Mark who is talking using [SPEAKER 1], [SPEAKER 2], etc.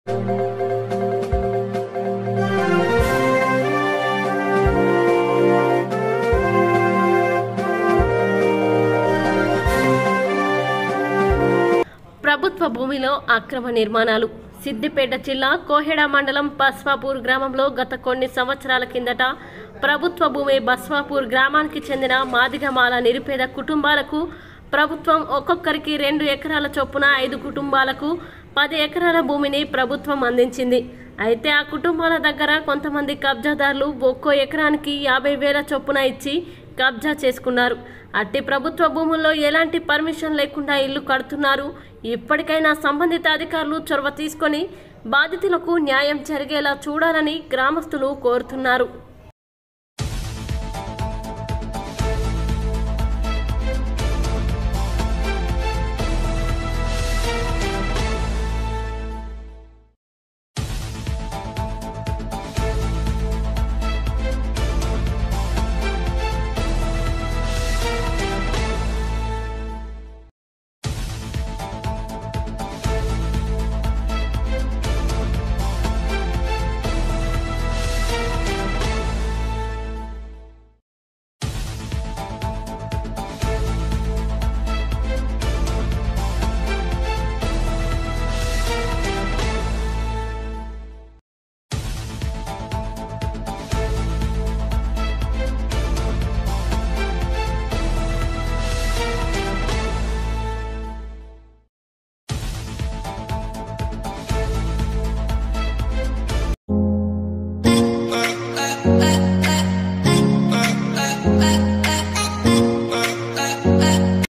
[SPEAKER 1] ప్రభుత్వ భూమిలో అక్రమ నిర్మాణాలు సిద్దిపేట జిల్లా కోహెడ మండలం బస్వాపూర్ గ్రామంలో గత కొన్ని సంవత్సరాల కిందట ప్రభుత్వ భూమి బస్వాపూర్ గ్రామానికి చెందిన మాదిగమాల నిరుపేద కుటుంబాలకు ప్రభుత్వం ఒక్కొక్కరికి రెండు ఎకరాల చొప్పున ఐదు కుటుంబాలకు పది ఎకరాల భూమిని ప్రభుత్వం అందించింది అయితే ఆ కుటుంబాల దగ్గర కొంతమంది కబ్జాదారులు ఒక్కో ఎకరానికి యాభై వేల చొప్పున ఇచ్చి కబ్జా చేసుకున్నారు అట్టి ప్రభుత్వ భూముల్లో ఎలాంటి పర్మిషన్ లేకుండా ఇల్లు కడుతున్నారు ఇప్పటికైనా సంబంధిత అధికారులు చొరవ తీసుకొని బాధితులకు న్యాయం జరిగేలా చూడాలని గ్రామస్తులు కోరుతున్నారు